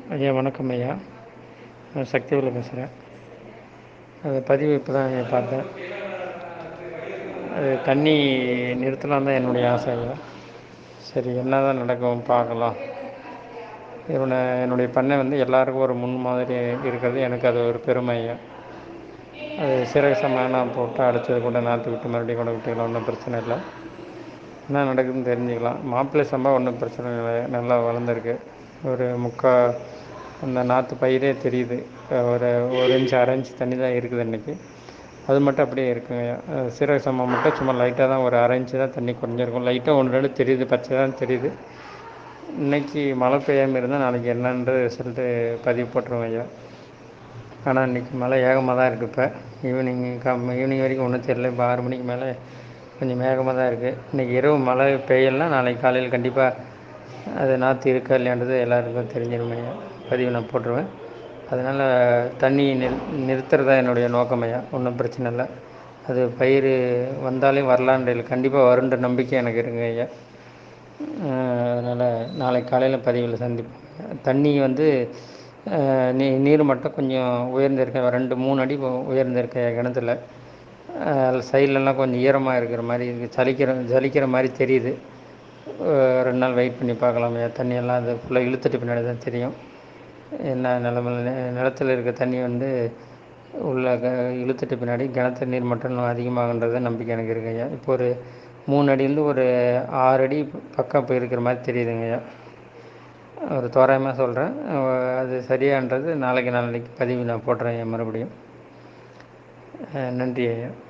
ஐயா வணக்கம் ஐயா நான் சக்திவேலு பேசுகிறேன் அது பதிவு இப்போ தான் ஐயா பார்த்தேன் அது தண்ணி நிறுத்தலாம் தான் என்னுடைய ஆசை ஐயா சரி என்ன தான் நடக்கும் பார்க்கலாம் இவனை என்னுடைய பண்ணை வந்து எல்லாருக்கும் ஒரு முன் மாதிரி இருக்கிறது எனக்கு அது ஒரு பெருமை ஐயா அது சீரக சமானம் போட்டு அடைச்சது கூட நாற்று விட்டு மறுபடியும் கூட விட்டுக்கலாம் ஒன்றும் பிரச்சனை இல்லை என்ன நடக்குதுன்னு தெரிஞ்சுக்கலாம் மாப்பிள்ளை சம்பா ஒன்றும் பிரச்சனை இல்லை நல்லா வளர்ந்துருக்கு ஒரு முக்கா அந்த நாற்று பயிரே தெரியுது ஒரு ஒரு இன்ச் அரை இன்ச் தண்ணி தான் இருக்குது இன்றைக்கி அது மட்டும் அப்படியே இருக்குங்க அஹ் சீரக சம்பா மட்டும் சும்மா லைட்டாக தான் ஒரு அரை இன்ச்சு தான் தண்ணி குறைஞ்சிருக்கும் லைட்டாக ஒன்று ரெண்டு தெரியுது பச்சை தான் தெரியுது இன்னைக்கு மழை பெய்யாமல் இருந்தால் நாளைக்கு என்னன்ற ரிசல்ட்டு பதிவு போட்டுருவோம் ஐயா ஆனால் இன்றைக்கி மழை ஏகமாக தான் இருக்குது இப்போ ஈவினிங் கம் ஈவினிங் வரைக்கும் ஒன்றும் தெரியல இப்போ ஆறு மணிக்கு மேலே கொஞ்சம் மேகமாக தான் இருக்குது இன்றைக்கி இரவு மழை பெய்யலைன்னா நாளைக்கு காலையில் கண்டிப்பாக அது நாற்று இருக்கா இல்லையான்றது எல்லாருக்கும் தெரிஞ்சிடும் ஐயா பதிவு நான் போட்டுருவேன் அதனால் தண்ணி நிறு நிறுத்துறதா என்னுடைய நோக்கம் ஐயா ஒன்றும் பிரச்சனை இல்லை அது பயிர் வந்தாலே வரலான்ற இல்லை கண்டிப்பாக வருன்ற நம்பிக்கை எனக்கு இருக்குங்க ஐயா அதனால் நாளைக்கு காலையில் பதிவில் சந்திப்போம் தண்ணி வந்து அஹ், நீ நீர் மட்டம் கொஞ்சம் உயர்ந்திருக்க ரெண்டு மூணு அடி உயர்ந்திருக்க கிணத்துல சைட்லலாம் கொஞ்சம் ஈரமாக இருக்கிற மாதிரி இருக்குது சலிக்கிற ஜலிக்கிற மாதிரி தெரியுது அஹ், ரெண்டு நாள் வெயிட் பண்ணி பார்க்கலாம் ஐயா தண்ணியெல்லாம் அது ஃபுல்லாக இழுத்துட்டு பின்னாடி தான் தெரியும் என்ன நிலமையில நிலத்தில் இருக்க தண்ணி வந்து உள்ள க- இழுத்துட்டு பின்னாடி கிணத்து நீர் மட்டம் இன்னும் அதிகமாகுன்றது நம்பிக்கை எனக்கு இருக்கு ஐயா இப்போ ஒரு மூணு அடியிலேருந்து ஒரு ஆறு அடி பக்கம் இப்போ இருக்கிற மாதிரி தெரியுதுங்க ஐயா ஒரு தோராயமாக சொல்கிறேன் அது சரியான்றது நாளைக்கு நாளைக்கு பதிவு நான் போடுறேன் ஐயா மறுபடியும் அஹ் நன்றி ஐயா